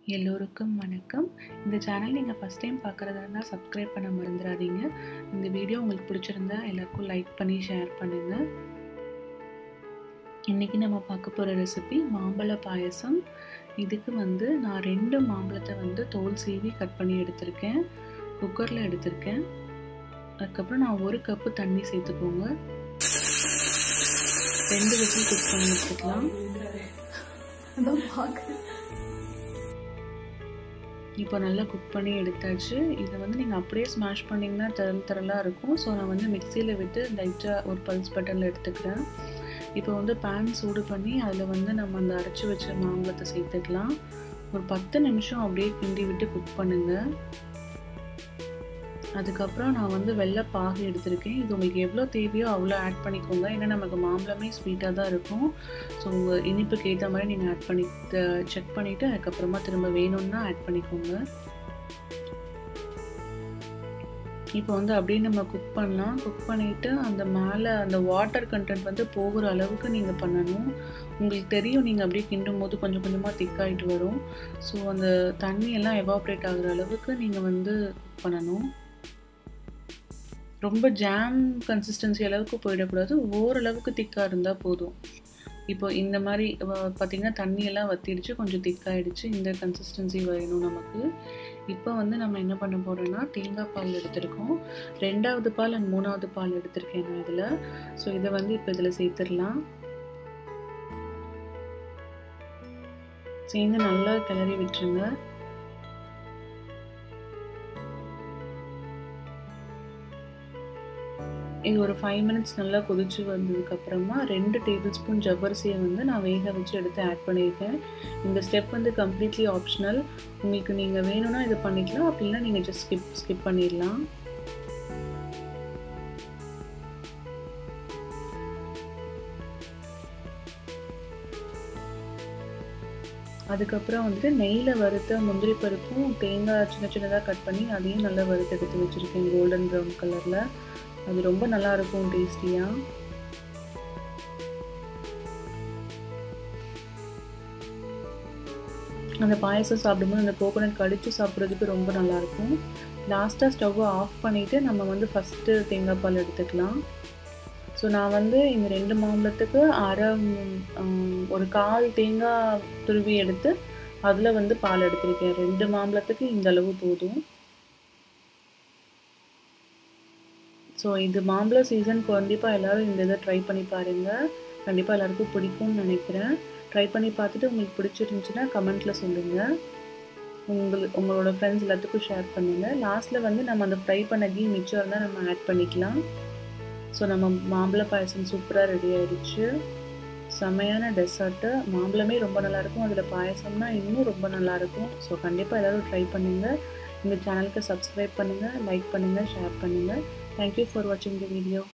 எல்லோருக்கும் வணக்கம் இந்த சேனல் நீங்கள் ஃபஸ்ட் டைம் பார்க்குறதா இருந்தால் சப்ஸ்கிரைப் பண்ண மறந்துடாதீங்க இந்த வீடியோ உங்களுக்கு பிடிச்சிருந்தா எல்லாருக்கும் லைக் பண்ணி ஷேர் பண்ணுங்கள் இன்றைக்கி நம்ம பார்க்க போகிற ரெசிபி மாம்பழ பாயசம் இதுக்கு வந்து நான் ரெண்டு மாம்பழத்தை வந்து தோல் சீவி கட் பண்ணி எடுத்திருக்கேன் குக்கரில் எடுத்திருக்கேன் அதுக்கப்புறம் நான் ஒரு கப்பு தண்ணி சேர்த்துக்கோங்க ரெண்டு விசில் குக் பண்ணி எடுத்துக்கலாம் இப்போ நல்லா குக் பண்ணி எடுத்தாச்சு இதை வந்து நீங்கள் அப்படியே ஸ்மாஷ் பண்ணிங்கன்னா தரல் தரலாக இருக்கும் ஸோ நான் வந்து மிக்சியில் விட்டு லைட்டாக ஒரு பல்ஸ் பட்டனில் எடுத்துக்கிறேன் இப்போ வந்து பேன் சூடு பண்ணி அதில் வந்து நம்ம அந்த அரைச்சி வச்ச மாம்பழத்தை சேர்த்துக்கலாம் ஒரு பத்து நிமிஷம் அப்படியே கிண்டி விட்டு குக் பண்ணுங்கள் அதுக்கப்புறம் நான் வந்து வெள்ளை பாகு எடுத்திருக்கேன் இது உங்களுக்கு எவ்வளோ தேவையோ அவ்வளோ ஆட் பண்ணிக்கோங்க ஏன்னா நமக்கு மாம்பழமே ஸ்வீட்டாக தான் இருக்கும் ஸோ உங்கள் இனிப்புக்கு ஏற்ற மாதிரி நீங்கள் ஆட் பண்ணி செக் பண்ணிவிட்டு அதுக்கப்புறமா திரும்ப வேணும்னா ஆட் பண்ணிக்கோங்க இப்போ வந்து அப்படியே நம்ம குக் பண்ணலாம் குக் பண்ணிவிட்டு அந்த மேலே அந்த வாட்டர் கண்டென்ட் வந்து போகிற அளவுக்கு நீங்கள் பண்ணணும் உங்களுக்கு தெரியும் நீங்கள் அப்படியே கிண்டும் போது கொஞ்சம் கொஞ்சமாக திக்காயிட்டு வரும் ஸோ அந்த தண்ணியெல்லாம் எவாப்ரேட் ஆகிற அளவுக்கு நீங்கள் வந்து குக் பண்ணணும் ரொம்ப ஜாம் கன்சிஸ்டன்சி அளவுக்கு போயிடக்கூடாது ஓரளவுக்கு திக்காக இருந்தால் போதும் இப்போ இந்த மாதிரி பார்த்திங்கன்னா தண்ணியெல்லாம் வத்திடுச்சு கொஞ்சம் திக்காயிடுச்சு இந்த கன்சிஸ்டன்சி வேணும் நமக்கு இப்போ வந்து நம்ம என்ன பண்ண போகிறோம்னா தேங்காய் பால் எடுத்திருக்கோம் ரெண்டாவது பால் அண்ட் மூணாவது பால் எடுத்திருக்கேன் நான் இதில் ஸோ இதை வந்து இப்போ இதில் சேர்த்துடலாம் சேர்ந்து நல்லா கிளறி விட்டுருங்க இது ஒரு ஃபைவ் மினிட்ஸ் நல்லா கொதிச்சு வந்ததுக்கப்புறமா ரெண்டு டேபிள் ஸ்பூன் ஜவ்வரிசியை வந்து நான் வேக வச்சு எடுத்து ஆட் பண்ணியிருக்கேன் இந்த ஸ்டெப் வந்து கம்ப்ளீட்லி ஆப்ஷனல் உங்களுக்கு நீங்கள் வேணும்னா இதை பண்ணிக்கலாம் அப்படின்னா நீங்கள் ஜஸ்ட் ஸ்கிப் ஸ்கிப் பண்ணிடலாம் அதுக்கப்புறம் வந்துட்டு நெய்யில் வறுத்த முந்திரி பருப்பும் தேங்காய் சின்ன சின்னதாக கட் பண்ணி அதையும் நல்லா வறுத்து எடுத்து வச்சுருக்கேன் கோல்டன் ப்ரௌன் கலரில் அது ரொம்ப நல்லா இருக்கும் டேஸ்டியாக அந்த பாயசம் சாப்பிடும்போது அந்த கோகோனட் கடிச்சு சாப்பிட்றதுக்கு ரொம்ப நல்லாயிருக்கும் லாஸ்ட்டாக ஸ்டவ்வை ஆஃப் பண்ணிவிட்டு நம்ம வந்து ஃபஸ்ட்டு தேங்காய் பால் எடுத்துக்கலாம் ஸோ நான் வந்து இந்த ரெண்டு மாம்பழத்துக்கு அரை ஒரு கால் தேங்காய் துருவி எடுத்து அதில் வந்து பால் எடுத்திருக்கேன் ரெண்டு மாம்பழத்துக்கு இந்த அளவு போதும் ஸோ இது மாம்பழ சீசன் கண்டிப்பாக எல்லோரும் இந்த இதை ட்ரை பண்ணி பாருங்கள் கண்டிப்பாக எல்லாருக்கும் பிடிக்கும்னு நினைக்கிறேன் ட்ரை பண்ணி பார்த்துட்டு உங்களுக்கு பிடிச்சிருந்துச்சின்னா கமெண்ட்டில் சொல்லுங்கள் உங்களுக்கு உங்களோட ஃப்ரெண்ட்ஸ் எல்லாத்துக்கும் ஷேர் பண்ணுங்கள் லாஸ்ட்டில் வந்து நம்ம அந்த ஃப்ரை பண்ண கீ மிச்சம் இருந்தால் நம்ம ஆட் பண்ணிக்கலாம் ஸோ நம்ம மாம்பழ பாயசம் சூப்பராக ரெடி ஆகிடுச்சு செம்மையான டெசர்ட்டு மாம்பழமே ரொம்ப நல்லாயிருக்கும் அதில் பாயசம்னா இன்னும் ரொம்ப நல்லாயிருக்கும் ஸோ கண்டிப்பாக எல்லோரும் ட்ரை பண்ணுங்கள் இந்த சேனலுக்கு சப்ஸ்கிரைப் பண்ணுங்கள் லைக் பண்ணுங்கள் ஷேர் பண்ணுங்கள் Thank you for watching the video.